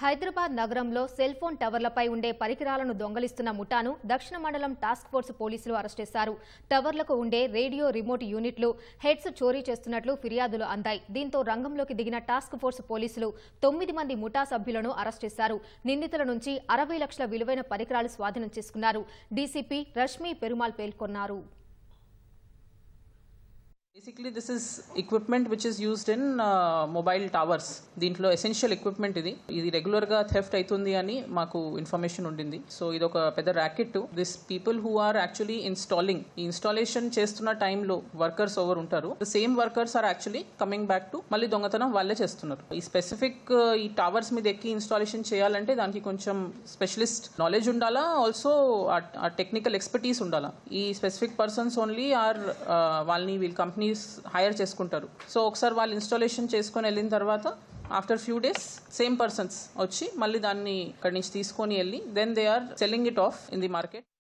హైదరాబాద్ నగరంలో cell phone టవర్లపై ఉండే పరికరాలను దొంగలిస్తున్న ముఠాను దక్షిణ మండలం టాస్క్ ఫోర్స్ పోలీసులు అరెస్ట్ చేశారు టవర్లకు ఉండే రేడియో రిమోట్ యూనిట్లు హెడ్స్ చోరీ చేస్తున్నట్లు ఫిర్యాదులు అందాయి దీంతో రంగంలోకి దిగిన టాస్క్ ఫోర్స్ పోలీసులు తొమ్మిది మంది ముఠా సభ్యులను అరెస్ట్ చేశారు నిందితుల నుంచి అరవై లక్షల విలువైన పరికరాలు స్వాధీనం చేసుకున్నారు డీసీపీ రష్మి పెరుమాల్ పేర్కొన్నారు basically this is equipment which is used in mobile towers దీంట్లో ఎసెన్షియల్ ఎక్విప్మెంట్ ఇది ఇది రెగ్యులర్ గా థెఫ్ట్ అవుతుంది అని మాకు ఇన్ఫర్మేషన్ ఉండింది సో ఇది ఒక పెద్ద racket this people who are actually installing ఈ ఇన్స్టాలేషన్ చేస్తున్న టైంలో వర్కర్స్ ఓవర్ ఉంటారు the same workers are actually coming back to మళ్ళీ దొంగతనం వాళ్ళే చేస్తున్నారు ఈ స్పెసిఫిక్ ఈ టవర్స్ మీద ఎక్కి ఇన్స్టాలేషన్ చేయాలంటే దానికి కొంచెం స్పెషలిస్ట్ నాలెడ్జ్ ఉండాలా ఆల్సో ఆ టెక్నికల్ ఎక్స్పర్టీస్ ఉండాలా ఈ స్పెసిఫిక్ పర్సన్స్ ఓన్లీ ఆర్ వాళ్ళని వీళ్ళ కంపెనీస్ హైర్ చేసుకుంటారు సో ఒకసారి వాళ్ళు ఇన్స్టాలేషన్ చేసుకొని వెళ్ళిన తర్వాత after few days same persons వచ్చి మళ్ళీ దాన్ని ఇక్కడి నుంచి తీసుకొని వెళ్ళి then they are selling it off in the market